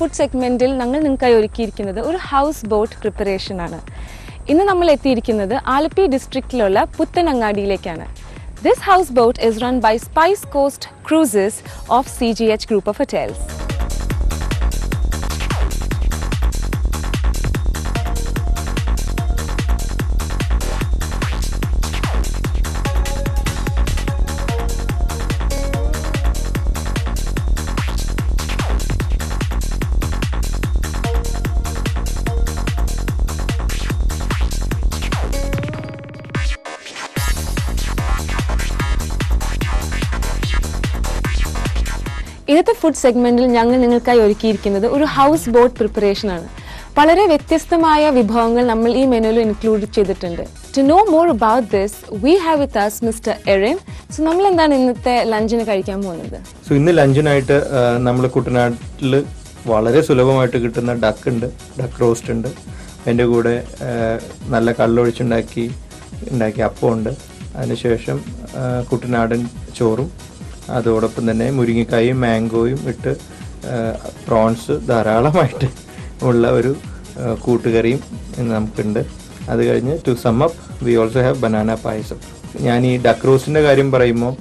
Food സെഗ്മെന്റിൽ ഞങ്ങൾ നിങ്ങൾക്കായി ഒരുക്കിയിരിക്കുന്നത് ഒരു ഹൗസ് ബോട്ട് പ്രിപ്പറേഷൻ ആണ് ഇന്ന് നമ്മൾ എത്തിയിരിക്കുന്നത് ആലപ്പി ഡിസ്ട്രിക്റ്റിലുള്ള പുത്തനങ്ങാടിയിലേക്കാണ് this house boat is run by spice coast cruises of C G H group of hotels ഇന്നത്തെ ഫുഡ് സെഗ്മെന്റിൽ ഞങ്ങൾ നിങ്ങൾക്കായി ഒരുക്കിയിരിക്കുന്നത് ഒരു ഹൗസ് ബോട്ട് പ്രിപ്പറേഷൻ ആണ് വളരെ വ്യത്യസ്തമായ വിഭവങ്ങൾ നമ്മൾ ഈ മെനുവിൽ ഇൻക്ലൂഡ് ചെയ്തിട്ടുണ്ട് to know more about this we have with us mister Erin so നമ്മൾ എന്താണ് ഇന്നത്തെ ലഞ്ചിന് കഴിക്കാൻ പോകുന്നത് സോ ഇന്ന് ലഞ്ചിനായിട്ട് നമ്മൾ കുട്ടനാട്ടിൽ വളരെ സുലഭമായിട്ട് കിട്ടുന്ന ഡക്ക് ഉണ്ട് ഡക്ക് റോസ്റ്റ് ഉണ്ട് അതിൻ്റെ കൂടെ ആ, നല്ല കള്ളൊഴിച്ചുണ്ടാക്കി ഉണ്ടാക്കിയ അപ്പമുണ്ട് അതിനുശേഷം ആ, കുട്ടനാടൻ ചോറും അതോടൊപ്പം തന്നെ മുരിങ്ങക്കായും മാംഗോയും ഇട്ട് പ്രോൺസ് ധാരാളമായിട്ട് ഉള്ള ഒരു ആ, കൂട്ടുകറിയും ഇന്ന് നമുക്കുണ്ട് അത് കഴിഞ്ഞ് to sum up we also have banana payasam ഞാൻ ഈ ഡക്ക് റോസ്റ്റിൻ്റെ കാര്യം പറയുമ്പോൾ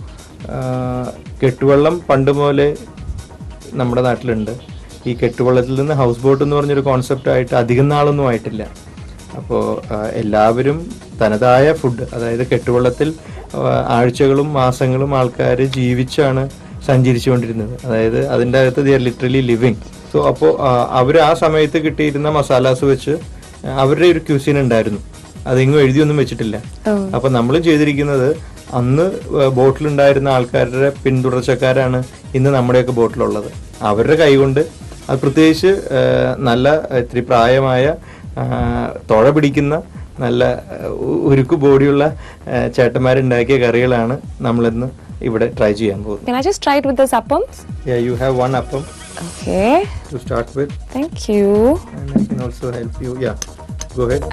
കെട്ടുവെള്ളം പണ്ട് പോലെ നമ്മുടെ നാട്ടിലുണ്ട് ഈ കെട്ടുവെള്ളത്തിൽ നിന്ന് ഹൗസ് ബോട്ട് എന്ന് പറഞ്ഞൊരു കോൺസെപ്റ്റ് ആയിട്ട് അധികം നാളൊന്നും ആയിട്ടില്ല അപ്പോൾ എല്ലാവരും തനതായ ഫുഡ് അതായത് കെട്ടുവെള്ളത്തിൽ ആ, ആഴ്ചകളും മാസങ്ങളും ആൾക്കാർ ജീവിച്ചാണ് സഞ്ചരിച്ചുകൊണ്ടിരുന്നത് അതായത് അതിൻ്റെ അകത്ത് they are literally living so അപ്പോൾ അവർ ആ സമയത്ത് കിട്ടിയിരുന്ന മസാലാസ് വെച്ച് അവരുടെ ഒരു ക്യൂസിൻ ഉണ്ടായിരുന്നു അതെങ്ങും എഴുതിയൊന്നും വെച്ചിട്ടില്ല അപ്പൊ നമ്മൾ ചെയ്തിരിക്കുന്നത് അന്ന് ബോട്ടിലുണ്ടായിരുന്ന ആൾക്കാരുടെ പിന്തുടർച്ചക്കാരാണ് ഇന്ന് നമ്മുടെയൊക്കെ ബോട്ടിലുള്ളത് അവരുടെ കൈകൊണ്ട് അത് പ്രത്യേകിച്ച് ആ, നല്ല ഇത്തിരി പ്രായമായ ആ, തുഴ പിടിക്കുന്ന നല്ല ആ, ഉ- ഉരുക്ക് ബോഡിയുള്ള ആ, ചേട്ടന്മാരുണ്ടാക്കിയ കറികളാണ് നമ്മളിന്ന് ഇവിടെ ട്രൈ ചെയ്യാൻ പോകുന്നത് Can I just try it with the appams? You have one appam Okay, to start with thank you. And I can also help you ya go ahead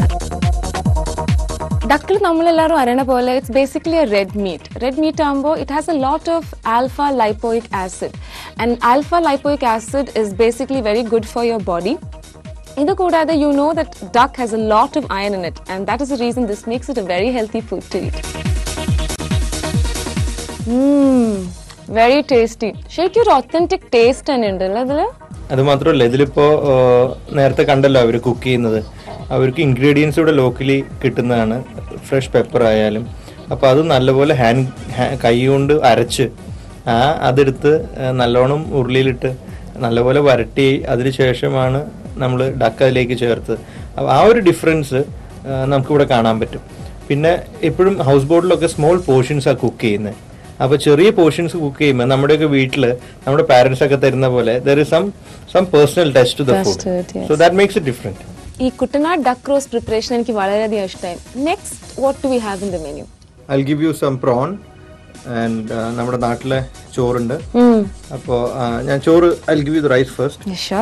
ഡക്കിൽ നമ്മളെല്ലാവരും അറിയണ പോലെ it's basically a red meat red meat ആകുമ്പോൾ it has a lot of alpha lipoic acid and alpha lipoic acid is basically very good for your body ഇത് കൂടാതെ you know that duck has a lot of iron in it and that is the reason this makes it a very healthy food to eat very tasty ശരിക്കും ഒരു authentic taste തന്നെ ഉണ്ടല്ലോ അതിൽ അത് മാത്രമല്ല ഇതിലിപ്പോ ആ, നേരത്തെ കണ്ടല്ലോ അവർ കുക്ക് ചെയ്യുന്നത് അവർക്ക് ഇൻഗ്രീഡിയൻസ് ഇവിടെ ലോക്കലി കിട്ടുന്നതാണ് ഫ്രഷ് പെപ്പർ ആയാലും അപ്പോൾ അത് നല്ലപോലെ ഹാൻഡ് കൈ കൊണ്ട് അരച്ച് ആ അതെടുത്ത് ആ, നല്ലോണം ഉരുളിയിലിട്ട് നല്ലപോലെ വരട്ടി അതിന് ശേഷമാണ് നമ്മൾ ഡക്ക അതിലേക്ക് ചേർത്ത് അപ്പോൾ ആ ഒരു ഡിഫറൻസ് നമുക്കിവിടെ കാണാൻ പറ്റും പിന്നെ എപ്പോഴും ഹൗസ് ബോട്ടിലൊക്കെ സ്മോൾ പോർഷൻസാണ് കുക്ക് ചെയ്യുന്നത് അപ്പൊ ചെറിയ പോർഷൻസ് കുക്ക് ചെയ്യുമ്പോൾ നമ്മുടെയൊക്കെ വീട്ടിൽ നമ്മുടെ പാരന്റ്സ് ഒക്കെ തരുന്ന പോലെ there is some some personal touch to the Touch food to it, yes. So that makes it different ഈ കുട്ടനാട് ഡക്ക് റോസ് പ്രിപ്പറേഷൻ എനിക്ക് വളരെയധികം ഇഷ്ടമായി next what do we have in the menu I give you some prawn and നമ്മുടെ നാട്ടിലെ ചോറുണ്ട് അപ്പോൾ ഞാൻ ചോറ് I give you the rice first Sure.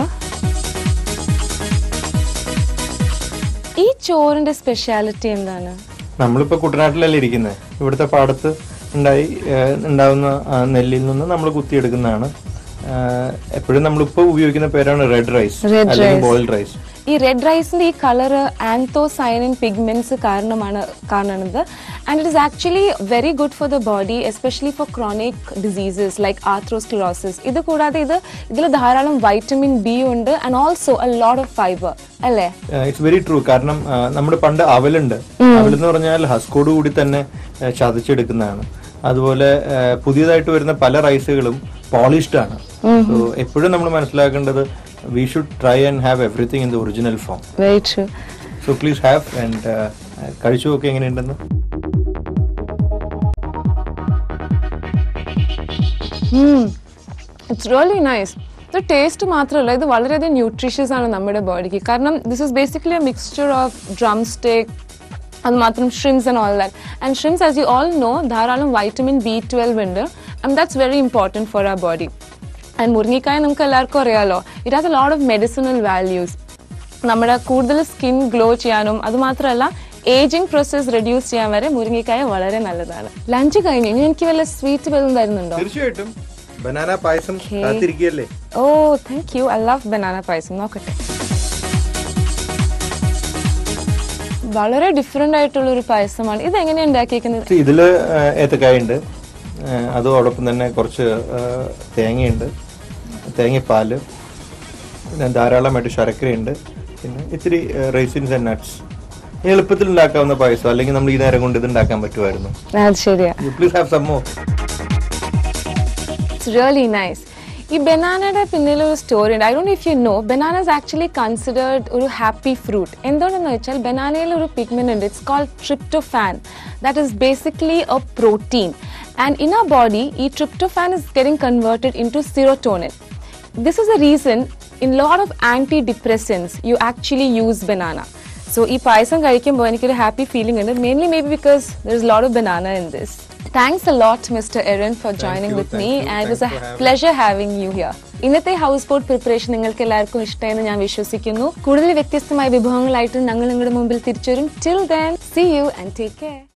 ഈ ചോറിന്റെ സ്പെഷ്യാലിറ്റി എന്താണ് നമ്മളിപ്പോൾ കുട്ടനാട്ടിലല്ലേ ഇരിക്കുന്നത് ഇവിടുത്തെ പാടത്ത് ഉണ്ടായി ആ, ഉണ്ടാവുന്ന ആ, നെല്ലിൽ നിന്ന് നമ്മൾ കുത്തിയെടുക്കുന്നതാണ് എപ്പോഴും നമ്മളിപ്പോൾ ഉപയോഗിക്കുന്ന പേരാണ് റെഡ് റൈസ് Red അല്ലെങ്കിൽ rice. ബോയിൽഡ് റൈസ് ഈ റെഡ് റൈസിന്റെ ഈ കളറ് ആൻതോസൈനിൻ പിഗ്മെന്റ്സ് കാരണമാണ് കാണുന്നത് and it is actually very good for the body especially for chronic diseases like atherosclerosis ഇത് കൂടാതെ ഇത് ഇതിൽ ധാരാളം വൈറ്റമിൻ ബി ഉണ്ട് and also a lot of fibre അല്ലേ ഇറ്റ്സ് വെരി ട്രൂ കാരണം ആ, നമ്മുടെ പണ്ട് അവലുണ്ട് അവലെന്ന് പറഞ്ഞാൽ ഹസ്കോട് കൂടി തന്നെ ആ, ചതച്ചെടുക്കുന്നതാണ് അതുപോലെ ആ, പുതിയതായിട്ട് വരുന്ന പല റൈസുകളും പോളിഷ്ഡ് ആണ് സോ എപ്പോഴും നമ്മൾ മനസ്സിലാക്കേണ്ടത് we should try and have everything in the original form very true so please have and കഴിച്ചു നോക്കി എങ്ങനെയുണ്ടെന്ന് ഇറ്റ്സ് റിയലി നൈസ് ഇത് ടേസ്റ്റ് മാത്രമല്ല ഇത് വളരെയധികം ന്യൂട്രീഷ്യസ് ആണ് നമ്മുടെ ബോഡിക്ക് കാരണം this is basically a mixture of drumstick അത് മാത്രം shrimps and all that and shrimps as you all know ധാരാളം വൈറ്റമിൻ ബി ട്വൽവ് ഉണ്ട് and that's very important for our body and മുരിങ്ങിക്കായ നമുക്ക് എല്ലാവർക്കും അറിയാലോ it has a lot of medicinal values നമ്മുടെ കൂടുതൽ skin glow ചെയ്യാനും അതുമാത്രമല്ല ഏജിങ് പ്രോസസ് റെഡ്യൂസ് ചെയ്യാൻ വരെ മുരിങ്ങക്കായ വളരെ നല്ലതാണ് ലഞ്ച് കഴിഞ്ഞു ഇനി എനിക്ക് വല്ല സ്വീറ്റ് വല്ലതും തരുന്നുണ്ടോ തീർച്ചയായിട്ടും ബനാന പായസം Okay. കാത്തിരിക്കുകയല്ലേ oh thank you I love banana payasam നോക്കട്ടെ വളരെ ഡിഫറെന്റ് ആയിട്ടുള്ള ഒരു പായസമാണ് ഇത് എങ്ങനെയാണ് ഉണ്ടാക്കിയിരിക്കുന്നത് ഇതില് ആ, ഏത്തക്കായുണ്ട് ആ, അതോടൊപ്പം തന്നെ കുറച്ച് ആ, തേങ്ങയുണ്ട് തേങ്ങപ്പാല് പിന്നെ ധാരാളമായിട്ട് ശർക്കരയുണ്ട് പിന്നെ ഇത്തിരി റൈസിൻസ് ആൻഡ് നട്ട്സ് എളുപ്പത്തിൽ ഉണ്ടാക്കാവുന്ന പായസം അല്ലെങ്കിൽ നമ്മൾ ഈ നേരം കൊണ്ട് ഇത് ഉണ്ടാക്കാൻ പറ്റുമായിരുന്നു അത് ശരിയാ you please have some more it's really nice ഈ ബനാനയുടെ പിന്നിൽ ഒരു സ്റ്റോറി ഉണ്ട് I don't if you know banana is actually considered ഒരു ഹാപ്പി ഫ്രൂട്ട് എന്തുകൊണ്ടെന്ന് വെച്ചാൽ ബനാനയിൽ ഒരു പിഗ്മെന്റ് ഉണ്ട് it's called tryptophan that is basically a protein and in ആ ബോഡി ഈ tryptophan is getting converted in to serotonin this is a reason in lot of antidepressants you actually use banana so ഈ പായസം കഴിക്കുമ്പോൾ എനിക്കൊരു happy feeling ഉണ്ട് mainly may be because there is lot of banana in this thanks a lot mister Aaron for joining you, with thank me you, and it was thanks for a having pleasure having you here ഇന്നത്തെ house boat preparation നിങ്ങൾക്ക് എല്ലാവർക്കും ഇഷ്ടമെന്ന് ഞാൻ വിശ്വസിക്കുന്നു കൂടുതൽ വ്യത്യസ്തമായ വിഭവങ്ങളായിട്ട് ഞങ്ങൾ നിങ്ങളുടെ മുമ്പിൽ തിരിച്ചു വരും till then see you and take care